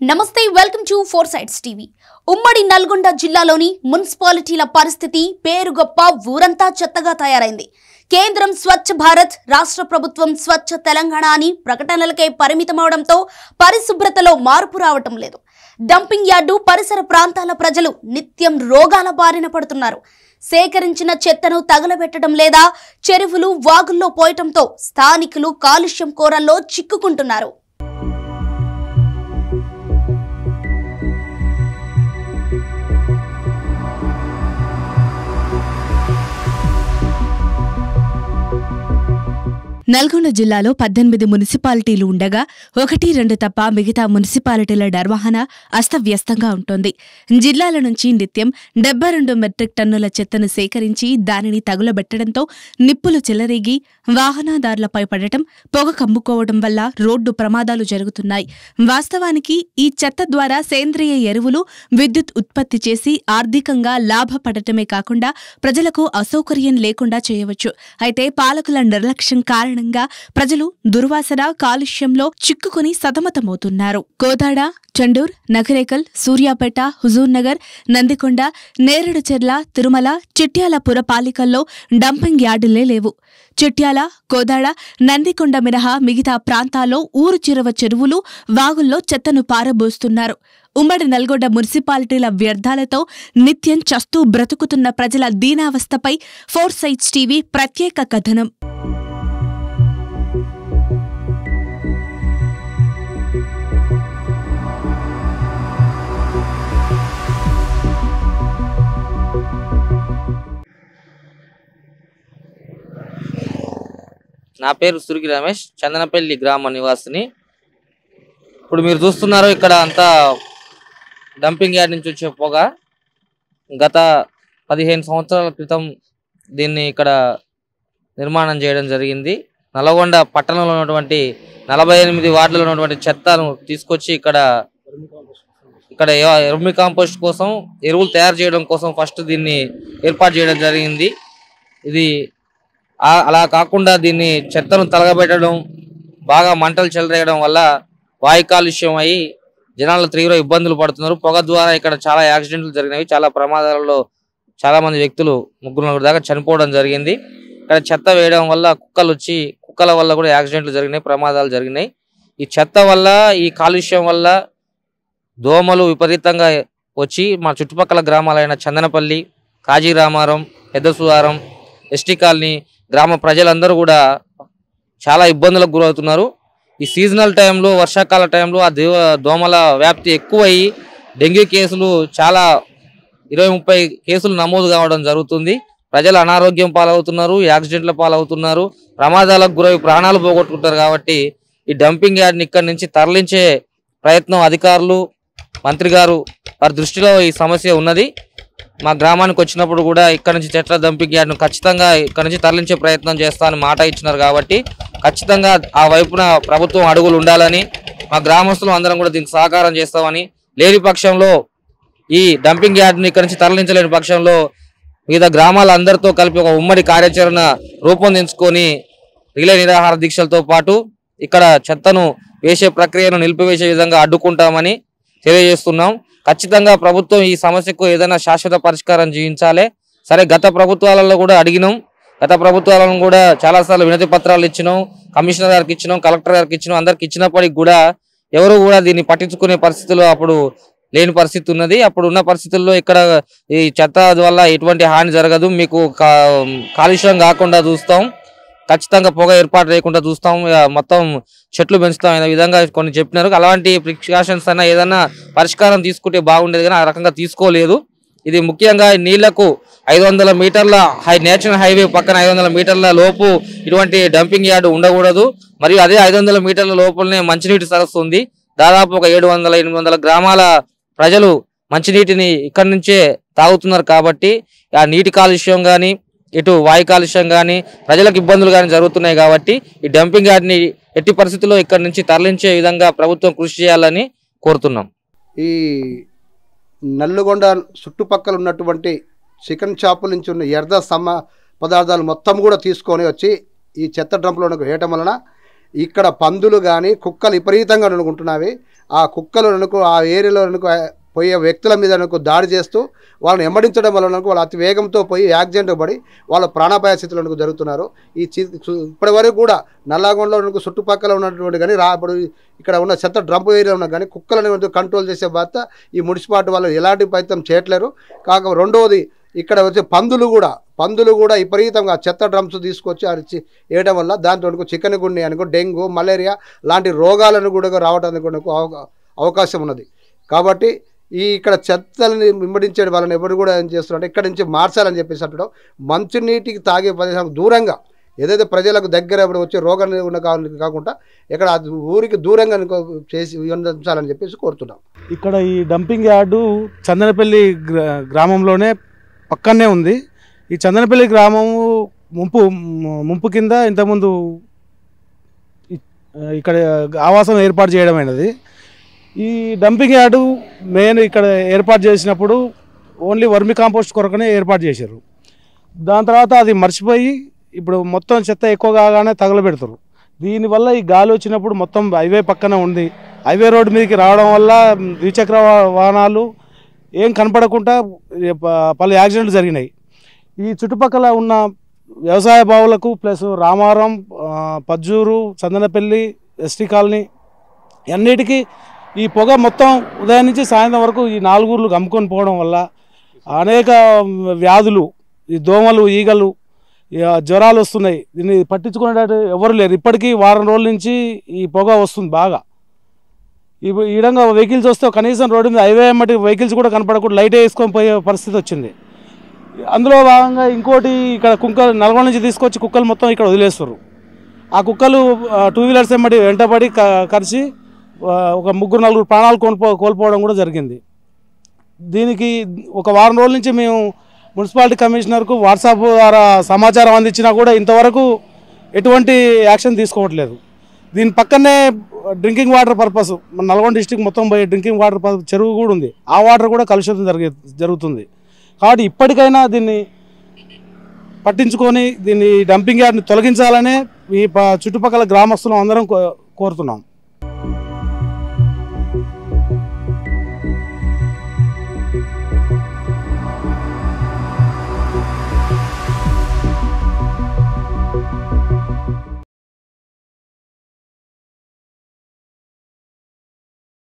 నమస్తే welcome to four sides TV ఉమ్మడి నల్గొండ జిల్లాలోని మున్సిపాలిటీల పరిస్థితి పేరుగొప్ప ఊరంతా చెత్తగా తయారైంది కేంద్రం స్వచ్ఛ భారత్ రాష్ట్ర ప్రభుత్వం స్వచ్ఛ తెలంగాణ అని ప్రకటనలకే పరిమితమవడంతో పరిశుభ్రతలో మార్పు రావటం లేదు డంపింగ్ యార్డు పరిసర ప్రాంతాల ప్రజలు నిత్యం రోగాల బారిన పడుతున్నారు సేకరించిన చెత్తను తగలబెట్టడం లేదా చెరువులు వాగుల్లో పోయటంతో స్థానికులు కాలుష్యం కోరల్లో చిక్కుకుంటున్నారు నల్గొండ జిల్లాలో పద్దెనిమిది మున్సిపాలిటీలు ఉండగా ఒకటి రెండు తప్ప మిగతా మున్సిపాలిటీల నిర్వహణ అస్తవ్యస్తంగా ఉంటుంది జిల్లాల నుంచి నిత్యం డెబ్బై రెండు మెట్రిక్ టన్నుల చెత్తను సేకరించి దానిని తగులబెట్టడంతో నిప్పులు చెలరేగి వాహనదారులపై పడటం పొగ కమ్ముకోవడం వల్ల రోడ్డు ప్రమాదాలు జరుగుతున్నాయి వాస్తవానికి ఈ చెత్త ద్వారా సేంద్రియ ఎరువులు విద్యుత్ ఉత్పత్తి చేసి ఆర్థికంగా లాభపడటమే కాకుండా ప్రజలకు అసౌకర్యం లేకుండా చేయవచ్చు అయితే పాలకుల నిర్లక్ష్యం కారణంగా ప్రజలు దుర్వాసన కాలుష్యంలో చిక్కుకుని సతమతమవుతున్నారు కోదాడ చండూర్ నగరేకల్ సూర్యాపేట హుజూర్ నగర్ నందికొండ నేరేడుచెర్ల తిరుమల చిట్యాల పురపాలికల్లో డంపింగ్ యార్డులే లేవు చిట్యాల కోదాడ నందికొండ మినహా మిగతా ప్రాంతాల్లో ఊరు చిరవ చెరువులు వాగుల్లో చెత్తను పారబోస్తున్నారు ఉమ్మడి నల్గొండ మున్సిపాలిటీల వ్యర్థాలతో నిత్యం చస్తూ బ్రతుకుతున్న ప్రజల దీనావస్థపై ఫోర్ సైట్స్ టీవీ ప్రత్యేక కథనం నా పేరు సురికి రమేష్ చందనపల్లి గ్రామ నివాసిని ఇప్పుడు మీరు చూస్తున్నారు ఇక్కడ అంతా డంపింగ్ యార్డ్ నుంచి వచ్చే పొగ గత పదిహేను సంవత్సరాల క్రితం దీన్ని ఇక్కడ నిర్మాణం చేయడం జరిగింది నల్గొండ పట్టణంలో ఉన్నటువంటి నలభై ఎనిమిది వార్డులో ఉన్నటువంటి చెత్తను తీసుకొచ్చి ఇక్కడ ఇక్కడ ఎ- ఎర్మి కాంపోస్ట్ కోసం ఎరువులు తయారు చేయడం కోసం ఫస్ట్ దీన్ని ఏర్పాటు చేయడం జరిగింది ఇది ఆ- అలా కాకుండా దీన్ని చెత్తను తలగబెట్టడం బాగా మంటలు చెలరేయడం వల్ల వాయు కాలుష్యం అయ్యి జనాలు తీవ్ర ఇబ్బందులు పడుతున్నారు పొగ ద్వారా ఇక్కడ చాలా యాక్సిడెంట్లు జరిగినవి చాలా ప్రమాదాలలో చాలా మంది వ్యక్తులు ముగ్గురు నలుగురు దాకా చనిపోవడం జరిగింది ఇక్కడ చెత్త వేయడం వల్ల కుక్కలు వచ్చి కుక్కల వల్ల కూడా యాక్సిడెంట్లు జరిగినాయి ప్రమాదాలు జరిగినాయి ఈ చెత్త వల్ల ఈ కాలుష్యం వల్ల దోమలు విపరీతంగా వచ్చి మా చుట్టుపక్కల గ్రామాలైన చందనపల్లి కాజీరామారం పెద్ద సువారం ఎస్టీ కాలనీ గ్రామ ప్రజలందరూ కూడా చాలా ఇబ్బందులకు గురవుతున్నారు ఈ సీజనల్ టైంలో వర్షాకాల టైంలో ఆ దేవ దోమల వ్యాప్తి ఎక్కువయ్యి డెంగ్యూ కేసులు చాలా ఇరవై ముప్పై కేసులు నమోదు కావడం జరుగుతుంది ప్రజలు అనారోగ్యం పాలవుతున్నారు యాక్సిడెంట్ల పాలవుతున్నారు ప్రమాదాలకు గురై ప్రాణాలు పోగొట్టుకుంటారు కాబట్టి ఈ డంపింగ్ యార్డ్ని ఇక్కడి నుంచి తరలించే ప్రయత్నం అధికారులు మంత్రి గారు వారి దృష్టిలో ఈ సమస్య ఉన్నది మా గ్రామానికి వచ్చినప్పుడు కూడా ఇక్కడ నుంచి చెట్ల డంపింగ్ యార్డ్ను ఖచ్చితంగా ఇక్కడ నుంచి తరలించే ప్రయత్నం చేస్తామని మాట ఇచ్చినారు కాబట్టి ఖచ్చితంగా ఆ వైపున ప్రభుత్వం అడుగులు ఉండాలని మా గ్రామస్తులు అందరం కూడా దీనికి సహకారం చేస్తామని లేని పక్షంలో ఈ డంపింగ్ యార్డ్ని ఇక్కడ నుంచి తరలించలేని పక్షంలో వివిధ గ్రామాల అందరితో కలిపి ఒక ఉమ్మడి కార్యాచరణ రూపొందించుకొని రిలే నిరాహార దీక్షలతో పాటు ఇక్కడ చెత్తను వేసే ప్రక్రియను నిలిపివేసే విధంగా అడ్డుకుంటామని తెలియజేస్తున్నాం ఖచ్చితంగా ప్రభుత్వం ఈ సమస్యకు ఏదైనా శాశ్వత పరిష్కారం జీవించాలి సరే గత ప్రభుత్వాలలో కూడా అడిగినాం గత ప్రభుత్వాలను కూడా చాలాసార్లు వినతి పత్రాలు ఇచ్చినాం కమిషనర్ గారికి ఇచ్చినాం కలెక్టర్ గారికి ఇచ్చినాం అందరికి ఇచ్చినప్పటికి కూడా ఎవరు కూడా దీన్ని పట్టించుకునే పరిస్థితులు అప్పుడు లేని పరిస్థితి ఉన్నది అప్పుడు ఉన్న పరిస్థితుల్లో ఇక్కడ ఈ చెత్త వల్ల ఎటువంటి హాని జరగదు మీకు కా- కాలుష్యం కాకుండా చూస్తాం ఖచ్చితంగా పొగ ఏర్పాటు లేకుండా చూస్తాం ఇక మొత్తం చెట్లు పెంచుతాం అనే విధంగా కొన్ని చెప్పినారు అలాంటి ప్రికాషన్స్ అయినా ఏదైనా పరిష్కారం తీసుకుంటే బాగుండేది కానీ ఆ రకంగా తీసుకోలేదు ఇది ముఖ్యంగా నీళ్లకు ఐదు వందల మీటర్ల హై నేషనల్ హైవే పక్కన ఐదు వందల మీటర్ల లోపు ఇటువంటి డంపింగ్ యార్డు ఉండకూడదు మరియు అదే ఐదు వందల మీటర్ల లోపలనే మంచినీటి సరస్సు ఉంది దాదాపు ఒక ఏడు వందల ఎనిమిది వందల గ్రామాల ప్రజలు మంచినీటిని ఇక్కడి నుంచే తాగుతున్నారు కాబట్టి ఆ నీటి కాలుష్యం కానీ ఇటు వాయు కాలుష్యం కానీ ప్రజలకు ఇబ్బందులు కానీ జరుగుతున్నాయి కాబట్టి ఈ డంపింగ్ యార్డ్ని ఎట్టి పరిస్థితుల్లో ఇక్కడి నుంచి తరలించే విధంగా ప్రభుత్వం కృషి చేయాలని కోరుతున్నాం ఈ నల్లుగొండ చుట్టుపక్కల ఉన్నటువంటి చికెన్ షాపుల నుంచి ఉన్న ఎర్ర సమ పదార్థాలు మొత్తం కూడా తీసుకొని వచ్చి ఈ చెత్త డ్రంపులో వేయటం వలన ఇక్కడ పందులు కానీ కుక్కలు విపరీతంగా అనుకుంటున్నవి ఆ కుక్కలు అనుకో ఆ ఏరియాలో అనుకో పోయే వ్యక్తుల మీద అనుకో దాడి చేస్తూ వాళ్ళని ఎమ్మడించడం వల్ల అనుకో వాళ్ళు అతి వేగంతో పోయి యాక్సిడెంట్ పడి వాళ్ళ ప్రాణాపాయ స్థితిలో అనుకో జరుగుతున్నారు ఈ చి ఇప్పటి వరకు కూడా నల్లాగొండలో అనుకో చుట్టుపక్కల ఉన్నటువంటి కానీ రా ఇప్పుడు ఇక్కడ ఉన్న చెత్త డ్రంప్ ఏరియా ఉన్న కానీ కుక్కలను కంట్రోల్ చేసే బాధ్యత ఈ మున్సిపాలిటీ వాళ్ళు ఎలాంటి ప్రయత్నం చేయట్లేరు కాక రెండవది ఇక్కడ వచ్చే పందులు కూడా పందులు కూడా విపరీతంగా చెత్త డ్రమ్స్ తీసుకొచ్చి అరిచి వేయడం వల్ల దాంతో చికెన్ గుండె అనుకో డెంగ్యూ మలేరియా లాంటి రోగాలను కూడా రావడానికి కూడా అవ- అవకాశం ఉన్నది కాబట్టి ఈ ఇక్కడ చెత్తలని వింబడించే వాళ్ళని ఎవరు కూడా ఏం చేస్తున్నారంటే ఇక్కడ నుంచి మార్చాలని చెప్పేసి అంటడం మంచినీటికి తాగే ప్రదేశం దూరంగా ఏదైతే ప్రజలకు దగ్గర ఇప్పుడు వచ్చే రోగం ఉన్న కావాలి కాకుండా ఇక్కడ ఆ ఊరికి దూరంగా అనుకో చేసి ఉంచాలని చెప్పేసి కోరుతున్నాం ఇక్కడ ఈ డంపింగ్ యార్డు చందనపల్లి గ్రా- గ్రామంలోనే పక్కనే ఉంది ఈ చందనపల్లి గ్రామము ముంపు ముంపు కింద ఇంతకుముందు ఇ- ఇక్కడ ఆవాసం ఏర్పాటు చేయడమైనది ఈ డంపింగ్ యార్డు మెయిన్ ఇక్కడ ఏర్పాటు చేసినప్పుడు ఓన్లీ వర్మి కాంపోస్ట్ కొరకనే ఏర్పాటు చేశారు దాని తర్వాత అది మర్చిపోయి ఇప్పుడు మొత్తం చెత్త ఎక్కువ కాగానే తగలబెడతారు దీనివల్ల ఈ గాలి వచ్చినప్పుడు మొత్తం హైవే పక్కన ఉంది హైవే రోడ్డు మీదకి రావడం వల్ల ద్విచక్ర వా- వాహనాలు ఏం కనపడకుండా ఏ ప- పలు యాక్సిడెంట్లు జరిగినాయి ఈ చుట్టుపక్కల ఉన్న వ్యవసాయ బావులకు ప్లస్ రామారం ఆ, పజ్జూరు చందనపల్లి ఎస్టీ కాలనీ అన్నిటికీ ఈ పొగ మొత్తం ఉదయం నుంచి సాయంత్రం వరకు ఈ నాలుగూర్లు కమ్ముకొని పోవడం వల్ల అనేక వ్యాధులు ఈ దోమలు ఈగలు ఇక జ్వరాలు వస్తున్నాయి దీన్ని పట్టించుకునేటట్టు ఎవరు లేరు ఇప్పటికీ వారం రోజుల నుంచి ఈ పొగ వస్తుంది బాగా ఇప్పుడు ఈ విధంగా వెహికల్స్ వస్తే కనీసం రోడ్డు మీద హైవే మట్టి వెహికల్స్ కూడా కనపడకుండా లైట్ వేసుకొని పోయే పరిస్థితి వచ్చింది అందులో భాగంగా ఇంకోటి ఇక్కడ కుక్కలు నల్గొండ నుంచి తీసుకొచ్చి కుక్కలు మొత్తం ఇక్కడ వదిలేస్తారు ఆ కుక్కలు ఆ, టూ వీలర్స్ ఎమ్మటి వెంటబడి క- కరిచి ఆ, ఒక ముగ్గురు నలుగురు ప్రాణాలు కోల్పో కోల్పోవడం కూడా జరిగింది దీనికి ఒక వారం రోజుల నుంచి మేము మున్సిపాలిటీ కమిషనర్కు వాట్సాప్ ద్వారా సమాచారం అందించినా కూడా ఇంతవరకు ఎటువంటి యాక్షన్ తీసుకోవట్లేదు దీని పక్కనే డ్రింకింగ్ వాటర్ పర్పస్ మన నల్గొండ డిస్టిక్ మొత్తం పోయే డ్రింకింగ్ వాటర్ పర్పస్ చెరువు కూడా ఉంది ఆ వాటర్ కూడా కలుషితం జరిగే జరుగుతుంది కాబట్టి ఇప్పటికైనా దీన్ని పట్టించుకొని దీన్ని డంపింగ్ యార్డ్ని తొలగించాలనే ఈ ప- చుట్టుపక్కల గ్రామస్తులం అందరం కో- కోరుతున్నాం